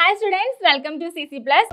Hi students, welcome to CC Plus.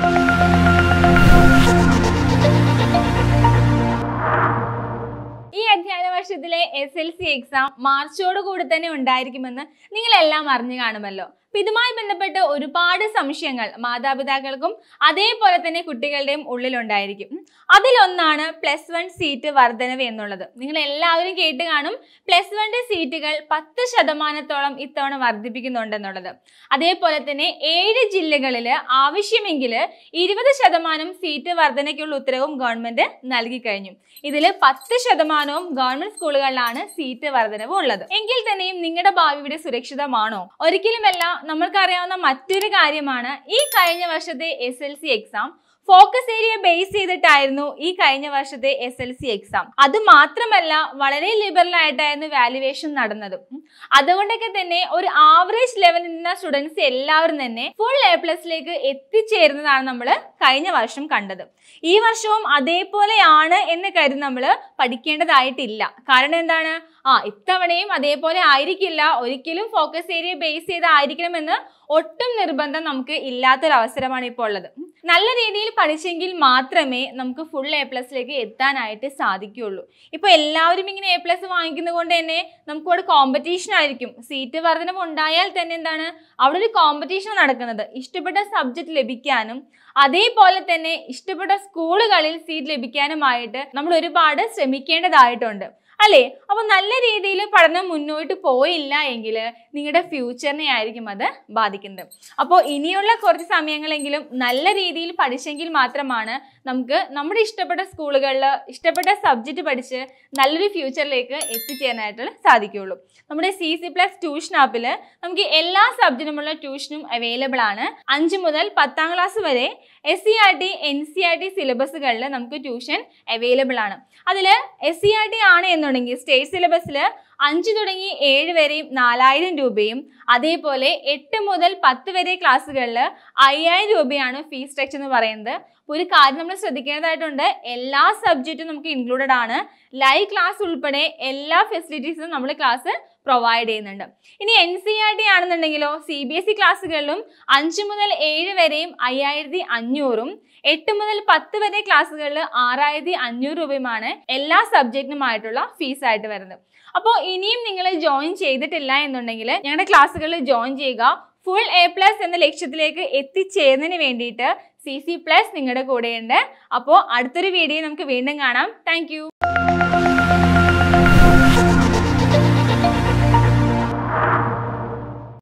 ഈ അധ്യയന വർഷത്തിലെ എസ് എൽ സി എക്സാം മാർച്ചോട് കൂടി തന്നെ ഉണ്ടായിരിക്കുമെന്ന് നിങ്ങൾ എല്ലാം അറിഞ്ഞു കാണുമല്ലോ അപ്പൊ ഇതുമായി ബന്ധപ്പെട്ട് ഒരുപാട് സംശയങ്ങൾ മാതാപിതാക്കൾക്കും അതേപോലെ തന്നെ കുട്ടികളുടെയും ഉള്ളിലുണ്ടായിരിക്കും ഉം. അതിലൊന്നാണ് പ്ലസ് വൺ സീറ്റ് വർധനവ് എന്നുള്ളത് നിങ്ങൾ എല്ലാവരും കേട്ട് കാണും പ്ലസ് വണ്ണിന്റെ സീറ്റുകൾ പത്ത് ശതമാനത്തോളം ഇത്തവണ വർദ്ധിപ്പിക്കുന്നുണ്ടെന്നുള്ളത് അതേപോലെ തന്നെ ഏഴ് ജില്ലകളിൽ ആവശ്യമെങ്കിൽ ഇരുപത് ശതമാനം സീറ്റ് വർധനയ്ക്കുള്ള ഉത്തരവും ഗവൺമെന്റ് നൽകി കഴിഞ്ഞു ഇതിൽ പത്ത് ശതമാനവും ഗവൺമെന്റ് സ്കൂളുകളിലാണ് സീറ്റ് വർധനവ് ഉള്ളത് എങ്കിൽ തന്നെയും നിങ്ങളുടെ ഭാവി ഇവിടെ സുരക്ഷിതമാണോ ഒരിക്കലുമല്ല നമ്മൾക്കറിയാവുന്ന മറ്റൊരു കാര്യമാണ് ഈ കഴിഞ്ഞ വർഷത്തെ S L C exam focus area base ചെയ്തിട്ടായിരുന്നു ഈ കഴിഞ്ഞ വർഷത്തെ എസ് എൽ സി എക്സാം അത് മാത്രമല്ല വളരെ ലിബറൽ ആയിട്ടായിരുന്നു വാല്യുവേഷൻ നടന്നത് ഉം. അതുകൊണ്ടൊക്കെ തന്നെ ഒരു ആവറേജ് ലെവലിൽ നിന്ന സ്റ്റുഡൻസ് എല്ലാവരും തന്നെ ഫുൾ എ പ്ലസിലേക്ക് എത്തിച്ചേരുന്നതാണ് നമ്മൾ കഴിഞ്ഞ വർഷം കണ്ടത് ഈ വർഷവും അതേപോലെയാണ് എന്ന് കരുതി നമ്മൾ പഠിക്കേണ്ടതായിട്ടില്ല കാരണം എന്താണ് ആ ഇത്തവണയും അതേപോലെ ആയിരിക്കില്ല ഒരിക്കലും ഫോക്കസ് ഏരിയ ബേസ് ചെയ്തായിരിക്കണമെന്ന് ഒട്ടും നിർബന്ധം നമുക്ക് ഇല്ലാത്തൊരു അവസരമാണ് ഇപ്പോൾ ഉള്ളത് ഉം. നല്ല രീതിയിൽ പഠിച്ചെങ്കിൽ മാത്രമേ നമുക്ക് ഫുൾ എ പ്ലസിലേക്ക് എത്താനായിട്ട് സാധിക്കുകയുള്ളൂ ഇപ്പോൾ എല്ലാവരും ഇങ്ങനെ എ പ്ലസ് വാങ്ങിക്കുന്നത് കൊണ്ട് തന്നെ നമുക്ക് ഇവിടെ കോമ്പറ്റീഷൻ ആയിരിക്കും സീറ്റ് വർധനം ഉണ്ടായാൽ തന്നെ എന്താണ് അവിടെ ഒരു കോമ്പറ്റീഷൻ നടക്കുന്നത് ഇഷ്ടപ്പെട്ട സബ്ജക്റ്റ് ലഭിക്കാനും അതേപോലെ തന്നെ ഇഷ്ടപ്പെട്ട സ്കൂളുകളിൽ സീറ്റ് ലഭിക്കാനുമായിട്ട് നമ്മൾ ഒരുപാട് ശ്രമിക്കേണ്ടതായിട്ടുണ്ട് അല്ലേ അപ്പൊ നല്ല രീതിയിൽ പഠനം മുന്നോട്ട് പോയില്ല എങ്കിൽ നിങ്ങളുടെ ഫ്യൂച്ചറിനെ ആയിരിക്കും അത് ബാധിക്കുന്നത് അപ്പോൾ ഇനിയുള്ള കുറച്ച് സമയങ്ങളെങ്കിലും നല്ല രീതിയിൽ പഠിച്ചെങ്കിൽ മാത്രമാണ് നമുക്ക് നമ്മുടെ ഇഷ്ടപ്പെട്ട സ്കൂളുകളിൽ ഇഷ്ടപ്പെട്ട സബ്ജക്റ്റ് പഠിച്ച് നല്ലൊരു ഫ്യൂച്ചറിലേക്ക് എത്തിച്ചേരാനായിട്ട് സാധിക്കുകയുള്ളൂ നമ്മുടെ സി സി പ്ലസ് ട്യൂഷൻ ആപ്പിൽ നമുക്ക് എല്ലാ സബ്ജക്റ്റിനുമുള്ള ട്യൂഷനും അവൈലബിൾ ആണ് അഞ്ച് മുതൽ പത്താം ക്ലാസ് വരെ S C R T N C R T സിലബസുകളിൽ നമുക്ക് ട്യൂഷൻ അവൈലബിൾ ആണ് അതിൽ എസ് സി ആർ ടി ആണ് എന്നുണ്ടെങ്കിൽ സ്റ്റേറ്റ് സിലബസിൽ അഞ്ച് തുടങ്ങി ഏഴ് വരെയും നാലായിരം രൂപയും അതേപോലെ എട്ട് മുതൽ പത്ത് വരെ ക്ലാസ്സുകളിൽ അയ്യായിരം രൂപയാണ് ഫീസ് സ്ട്രക്ചർ എന്ന് പറയുന്നത് അപ്പോൾ ഒരു കാര്യം നമ്മൾ ശ്രദ്ധിക്കേണ്ടതായിട്ടുണ്ട് എല്ലാ സബ്ജക്റ്റും നമുക്ക് ഇൻക്ലൂഡഡ് ആണ് ലൈവ് ക്ലാസ് ഉൾപ്പെടെ എല്ലാ ഫെസിലിറ്റീസും നമ്മൾ ക്ലാസ് പ്രൊവൈഡ് ചെയ്യുന്നുണ്ട് ഇനി എൻ സി ആർ ടി ആണെന്നുണ്ടെങ്കിലോ സി ബി എസ് ഇ ക്ലാസ്സുകളിലും അഞ്ച് മുതൽ ഏഴ് വരെയും അയ്യായിരത്തി അഞ്ഞൂറും എട്ട് മുതൽ പത്ത് വരെ ക്ലാസ്സുകളിൽ ആറായിരത്തി അഞ്ഞൂറ് രൂപയുമാണ് എല്ലാ സബ്ജക്റ്റിനുമായിട്ടുള്ള ഫീസ് ആയിട്ട് വരുന്നത് അപ്പോൾ ഇനിയും നിങ്ങൾ ജോയിൻ ചെയ്തിട്ടില്ല എന്നുണ്ടെങ്കിൽ ഞങ്ങളുടെ ക്ലാസ്സുകളിൽ ജോയിൻ ചെയ്യുക ഫുൾ എ പ്ലസ് എന്ന ലക്ഷ്യത്തിലേക്ക് എത്തിച്ചേരുന്നതിന് വേണ്ടിയിട്ട് സി സി പ്ലസ് നിങ്ങളുടെ കൂടെയുണ്ട് അപ്പോൾ അടുത്തൊരു വീഡിയോ നമുക്ക് വീണ്ടും കാണാം താങ്ക്